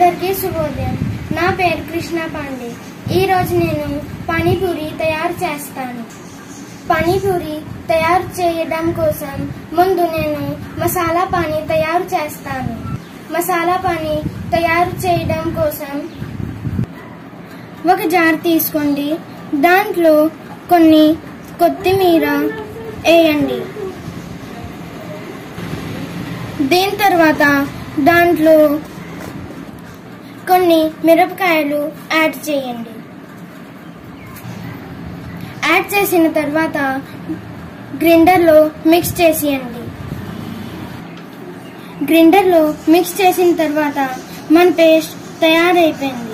అందరికీ శుభోదయం నా పేరు కృష్ణ పాండే ఈ రోజు నేను పానీపూరి తయారు చేస్తాను పానీపూరి తయారు చేయడం కోసం ముందు నేను మసాలా పానీ తయారు చేస్తాను మసాలా పానీ తయారు చేయడం కోసం ఒక జార్ తీసుకోండి దాంట్లో కొన్ని కొత్తిమీర వేయండి దీని తర్వాత దాంట్లో కొన్ని మిరపకాయలు యాడ్ చేయండి యాడ్ చేసిన తర్వాత గ్రైండర్లో మిక్స్ చేసేయండి గ్రైండర్లో మిక్స్ చేసిన తర్వాత మన పేస్ట్ తయారైపోయింది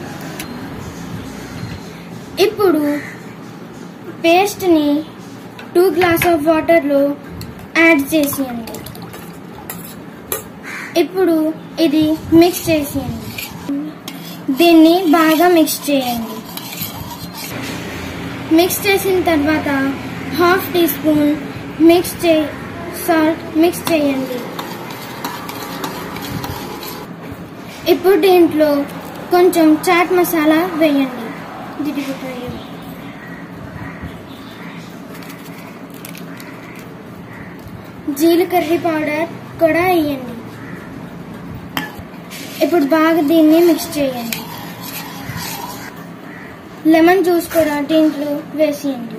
ఇప్పుడు పేస్ట్ని టూ గ్లాస్ ఆఫ్ వాటర్లో యాడ్ చేసేయండి ఇప్పుడు ఇది మిక్స్ చేసేయండి దీన్ని బాగా మిక్స్ చేయండి మిక్స్ చేసిన తర్వాత హాఫ్ టీ స్పూన్ మిక్స్ చే సాల్ట్ మిక్స్ చేయండి ఇప్పుడు దీంట్లో కొంచెం చాట్ మసాలా వేయండి దిడిగుట్టు వేయండి జీలకర్ర పౌడర్ కూడా వేయండి ఇప్పుడు బాగా దీన్ని మిక్స్ చేయండి లెమన్ జ్యూస్ కూడా దీంట్లో వేసేయండి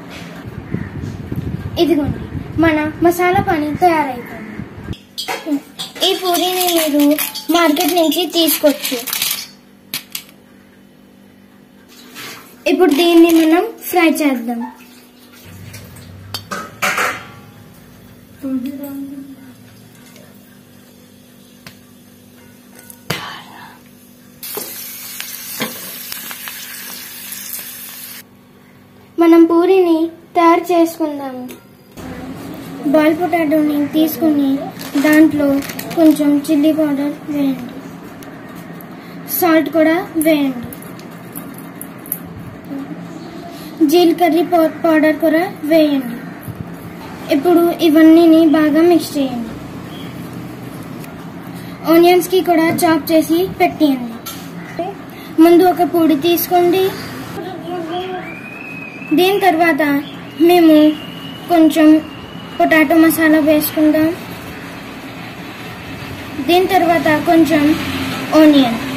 ఇదిగోండి మన మసాలా పని తయారైపోయింది ఈ పూరీని మీరు మార్కెట్ నుంచి తీసుకోవచ్చు ఇప్పుడు దీన్ని మనం ఫ్రై చేద్దాం మనం పూరిని తయారు చేసుకుందాము బాయిల్ పొటాటోని తీసుకుని దాంట్లో కొంచెం చిల్లీ పౌడర్ వేయండి సాల్ట్ కూడా వేయండి జీలకర్రీ పౌ- పౌడర్ కూడా వేయండి ఇప్పుడు ఇవన్నీని బాగా మిక్స్ చేయండి ఆనియన్స్ కి కూడా చాప్ చేసి పెట్టేయండి ముందు ఒక పొడి తీసుకోండి దీని తర్వాత మేము కొంచెం పొటాటో మసాలా వేసుకుందాం దీని తర్వాత కొంచెం ఆనియన్